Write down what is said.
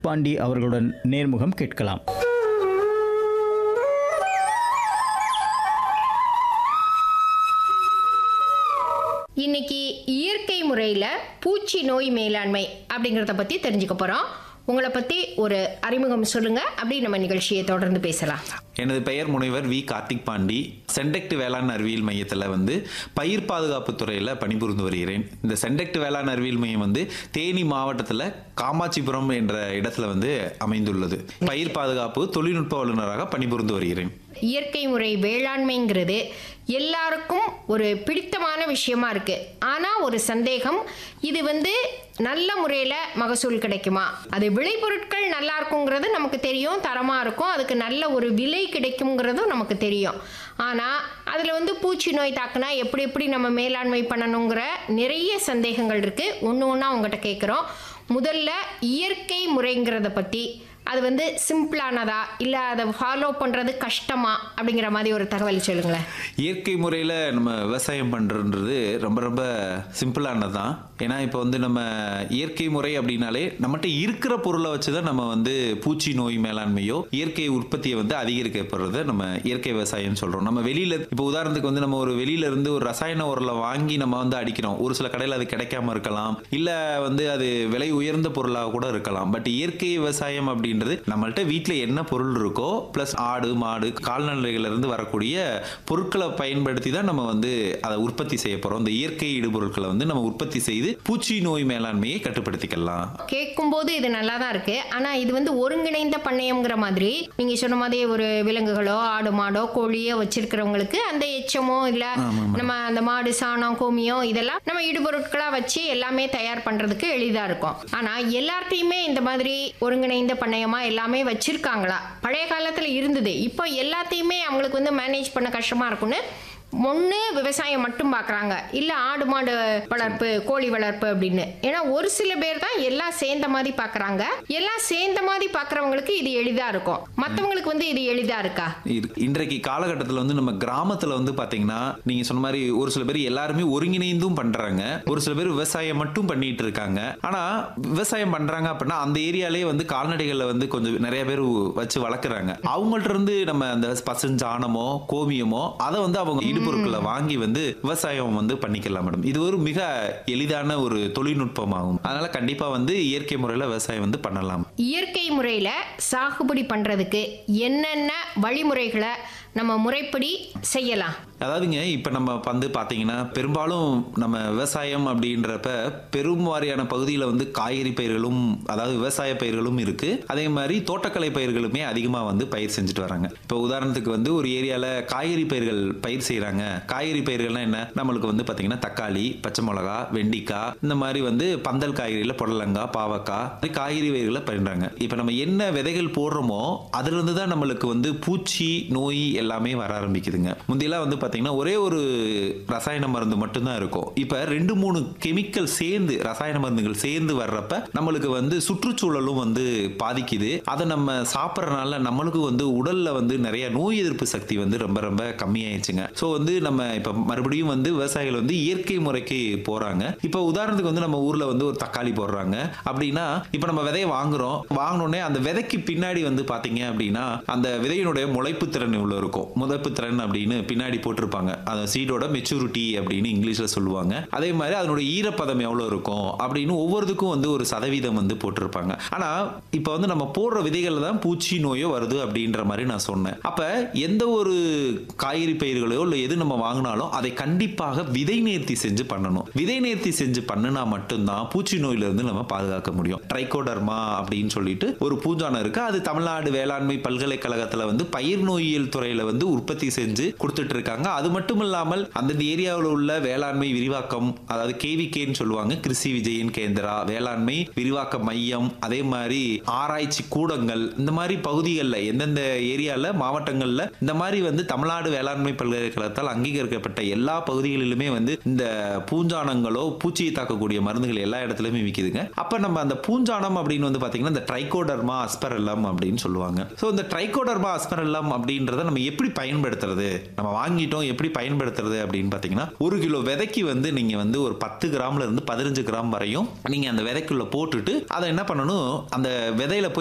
பாண்டி அவர்களுடன் நேர்முகம் கேட்கலாம் இன்னைக்கு இயற்கை முறையில் பூச்சி நோய் மேலாண்மை அப்படிங்கிறத பற்றி தெரிஞ்சுக்க போகிறோம் உங்களை பற்றி ஒரு அறிமுகம் சொல்லுங்கள் அப்படி நம்ம நிகழ்ச்சியை தொடர்ந்து பேசலாம் எனது பெயர் முனைவர் வி கார்த்திக் பாண்டி சென்டெக்ட் வேளாண் அறிவியல் மையத்தில் வந்து பயிர் பாதுகாப்பு துறையில் பணிபுரிந்து வருகிறேன் இந்த சென்டெக்ட் வேளாண் அறிவியல் மையம் வந்து தேனி மாவட்டத்தில் காமாட்சிபுரம் என்ற இடத்துல வந்து அமைந்துள்ளது பயிர் பாதுகாப்பு தொழில்நுட்ப வல்லுநராக பணிபுரிந்து வருகிறேன் இயற்கை முறை வேளாண்மைங்கிறது எல்லாருக்கும் ஒரு பிடித்தமான விஷயமா இருக்கு ஆனால் ஒரு சந்தேகம் இது வந்து நல்ல முறையில் மகசூல் கிடைக்குமா அது விளைபொருட்கள் நல்லா இருக்குங்கிறது நமக்கு தெரியும் தரமாக இருக்கும் அதுக்கு நல்ல ஒரு விலை கிடைக்குங்கிறதும் நமக்கு தெரியும் ஆனால் அதில் வந்து பூச்சி நோய் தாக்குனா எப்படி எப்படி நம்ம மேலாண்மை பண்ணணுங்கிற நிறைய சந்தேகங்கள் இருக்குது ஒன்று ஒன்றா உங்கள்கிட்ட கேட்குறோம் முதல்ல இயற்கை முறைங்கிறத பற்றி அது வந்து சிம்பிளானதா இல்லை அதை ஃபாலோ பண்ணுறது கஷ்டமா அப்படிங்கிற மாதிரி ஒரு தகவல் சொல்லுங்களேன் இயற்கை முறையில் நம்ம விவசாயம் பண்ணுறது ரொம்ப ரொம்ப சிம்பிளானது தான் ஏன்னா இப்போ வந்து நம்ம இயற்கை முறை அப்படின்னாலே நம்மகிட்ட இருக்கிற பொருளை வச்சு தான் நம்ம வந்து பூச்சி நோய் மேலாண்மையோ இயற்கை உற்பத்தியை வந்து அதிகரிக்கப்படுறத நம்ம இயற்கை விவசாயம் சொல்கிறோம் நம்ம வெளியில் இப்போ உதாரணத்துக்கு வந்து நம்ம ஒரு வெளியில இருந்து ஒரு ரசாயன உரலை வாங்கி நம்ம வந்து அடிக்கிறோம் ஒரு சில கடையில் அது கிடைக்காம இருக்கலாம் இல்லை வந்து அது விலை உயர்ந்த பொருளாக கூட இருக்கலாம் பட் இயற்கை விவசாயம் அப்படின்றது நம்மள்ட்ட வீட்டில் என்ன பொருள் இருக்கோ ப்ளஸ் ஆடு மாடு கால்நடைகள்ல இருந்து வரக்கூடிய பொருட்களை பயன்படுத்தி தான் நம்ம வந்து அதை உற்பத்தி செய்ய போகிறோம் இந்த இயற்கை இடுபொருட்களை வந்து நம்ம உற்பத்தி செய்து பூச்சி நோய் மேலாண்மையை கட்டுப்படுத்திக்கலாம் கேட்கும்போது இது நல்லா தான் இருக்கு ஆனால் இது வந்து ஒருங்கிணைந்த பண்ணையம்ங்கிற மாதிரி நீங்கள் சொன்ன மாதிரி ஒரு விலங்குகளோ ஆடு மாடோ கோழியோ வச்சிருக்கிறவங்களுக்கு அந்த எச்சமோ இல்லை நம்ம அந்த மாடு சாணம் கோமியம் இதெல்லாம் நம்ம இடுபொருட்களாக வச்சு எல்லாமே தயார் பண்ணுறதுக்கு எளிதாக இருக்கும் ஆனால் எல்லார்ட்டையுமே இந்த மாதிரி ஒருங்கிணைந்த பண்ணையமாக எல்லாமே வச்சிருக்காங்களா பழைய காலத்தில் இருந்தது இப்போ எல்லாத்தையுமே அவங்களுக்கு வந்து மேனேஜ் பண்ண கஷ்டமாக இருக்கும்னு ஒன்று விவசாயம் மட்டும் பார்க்குறாங்க இல்லை ஆடு மாடு வளர்ப்பு கோழி வளர்ப்பு அப்படின்னு ஏன்னா ஒரு சில பேர் தான் எல்லாம் சேர்ந்த மாதிரி பார்க்குறாங்க எல்லாம் சேர்ந்த மாதிரி பார்க்குறவங்களுக்கு இது எளிதாக இருக்கும் மற்றவங்களுக்கு வந்து இது எளிதாக இருக்கா இரு- இன்றைக்கு காலகட்டத்தில் வந்து நம்ம கிராமத்தில் வந்து பார்த்தீங்கன்னா நீங்கள் சொன்ன மாதிரி ஒரு சில பேர் எல்லாருமே ஒருங்கிணைந்தும் பண்ணுறாங்க ஒரு சில பேர் விவசாயம் மட்டும் பண்ணிட்டு இருக்காங்க ஆனால் விவசாயம் பண்ணுறாங்க அப்படின்னா அந்த ஏரியாலே வந்து கால்நடைகளை வந்து கொஞ்சம் நிறைய பேர் வச்சு வளர்க்குறாங்க அவங்கள்ட்ட இருந்து நம்ம அந்த பசுஞ்சாணமோ கோமியமோ அதை வந்து அவங்க இடுபொருட்களை வாங்கி வந்து விவசாயம் வந்து பண்ணிக்கலாம் மேடம் இது ஒரு மிக எளிதான ஒரு தொழில்நுட்பமாகும் அதனால கண்டிப்பாக வந்து இயற்கை முறையில் விவசாயம் வந்து பண்ணலாம் இயற்கை முறையில் சாகுபடி பண்ணுறதுக்கு என்னென்ன வழிமுறைகளை நம்ம முறைப்படி செய்யலாம் அதாவதுங்க இப்போ நம்ம வந்து பார்த்தீங்கன்னா பெரும்பாலும் நம்ம விவசாயம் அப்படின்றப்ப பெரும் வாரியான பகுதியில் வந்து காய்கறி பயிர்களும் அதாவது விவசாய பயிர்களும் இருக்கு அதே மாதிரி தோட்டக்கலை பயிர்களுமே அதிகமாக வந்து பயிர் செஞ்சுட்டு வராங்க இப்போ உதாரணத்துக்கு வந்து ஒரு ஏரியாவில் காய்கறி பயிர்கள் பயிர் செய்கிறாங்க காய்கறி பயிர்கள்லாம் என்ன நம்மளுக்கு வந்து பார்த்தீங்கன்னா தக்காளி பச்சை மிளகா வெண்டிக்காய் இந்த மாதிரி வந்து பந்தல் காய்கறியில் புடலங்காய் பாவக்காய் இந்த மாதிரி காய்கறி பயிர்களை பயிர்றாங்க இப்போ நம்ம என்ன விதைகள் போடுறோமோ அதுலேருந்து தான் நம்மளுக்கு வந்து பூச்சி நோய் எல்லாமே வர ஆரம்பிக்குதுங்க முந்தியெல்லாம் வந்து பார்த்தீங்கன்னா ஒரே ஒரு ரசாயன மருந்து மட்டும்தான் இருக்கும் இப்போ ரெண்டு மூணு கெமிக்கல் சேர்ந்து ரசாயன மருந்துகள் சேர்ந்து வர்றப்ப நம்மளுக்கு வந்து சுற்றுச்சூழலும் வந்து பாதிக்குது அதை நம்ம சாப்பிட்றதுனால நம்மளுக்கு வந்து உடல்ல வந்து நிறைய நோய் எதிர்ப்பு சக்தி வந்து ரொம்ப ரொம்ப கம்மியாயிடுச்சுங்க ஸோ வந்து நம்ம இப்போ மறுபடியும் வந்து விவசாயிகள் வந்து இயற்கை முறைக்கு போறாங்க இப்போ உதாரணத்துக்கு வந்து நம்ம ஊர்ல வந்து ஒரு தக்காளி போடுறாங்க அப்படின்னா இப்போ நம்ம விதையை வாங்குறோம் வாங்கினோடனே அந்த விதைக்கு பின்னாடி வந்து பாத்தீங்க அப்படின்னா அந்த விதையினுடைய முளைப்பு திறன் இவ்வளோ இருக்கும் முளைப்பு திறன் அப்படின்னு பின்னாடி போட்டிருப்பாங்க அந்த சீடோட மெச்சூரிட்டி அப்படின்னு இங்கிலீஷ்ல சொல்லுவாங்க அதே மாதிரி அதனுடைய ஈரப்பதம் எவ்வளோ இருக்கும் அப்படின்னு ஒவ்வொருத்துக்கும் வந்து ஒரு சதவீதம் வந்து போட்டிருப்பாங்க ஆனா இப்போ வந்து நம்ம போடுற விதைகள்ல தான் பூச்சி நோயோ வருது அப்படின்ற மாதிரி நான் சொன்னேன் அப்ப எந்த ஒரு காய்கறி பயிர்களையோ இல்லை எது நம்ம வாங்கினாலும் அதை கண்டிப்பாக விதை நேர்த்தி செஞ்சு பண்ணணும் விதை நேர்த்தி செஞ்சு பண்ணுனா மட்டும்தான் பூச்சி நோயில இருந்து நம்ம பாதுகாக்க முடியும் ட்ரைகோடர்மா அப்படின்னு சொல்லிட்டு ஒரு பூஞ்சானம் இருக்கு அது தமிழ்நாடு வேளாண்மை பல்கலைக்கழகத்துல வந்து பயிர் நோயியல் துறையில வந்து உற்பத்தி செஞ்சு கொடுத்துட்டு இருக்காங்க அது மட்டும் இல்லாமல் அந்தந்த ஏரியாவில் உள்ள வேளாண்மை விரிவாக்கம் அதாவது கேவிகேன்னு சொல்லுவாங்க கிருஷி விஜயன் கேந்திரா வேளாண்மை விரிவாக்க மையம் அதே மாதிரி ஆராய்ச்சி கூடங்கள் இந்த மாதிரி பகுதிகளில் எந்தெந்த ஏரியால மாவட்டங்கள்ல இந்த மாதிரி வந்து தமிழ்நாடு வேளாண்மை பல்கலைக்கழகத்தால் அங்கீகரிக்கப்பட்ட எல்லா பகுதிகளிலுமே வந்து இந்த பூஞ்சானங்களோ பூச்சியை தாக்கக்கூடிய மருந்துகள் எல்லா இடத்துலயுமே விற்கிதுங்க அப்ப நம்ம அந்த பூஞ்சானம் அப்படின்னு வந்து பாத்தீங்கன்னா இந்த ட்ரைகோடர்மா அஸ்பரெல்லம் அப்படின்னு சொல்லுவாங்க ஸோ இந்த ட்ரைகோடர்மா அஸ்பரெல்லம் அப்படின்றத நம்ம எப்படி பயன்படுத்துறது நம்ம வாங்கிட்டோம் எப்படி பயன்படுத்துறது அப்படின்னு பார்த்தீங்கன்னா ஒரு கிலோ விதைக்கு வந்து நீங்க வந்து ஒரு பத்து கிராம்ல இருந்து பதினஞ்சு கிராம் வரையும் நீங்க அந்த விதைக்குள்ள போட்டுட்டு அதை என்ன பண்ணணும் அந்த விதையில போய்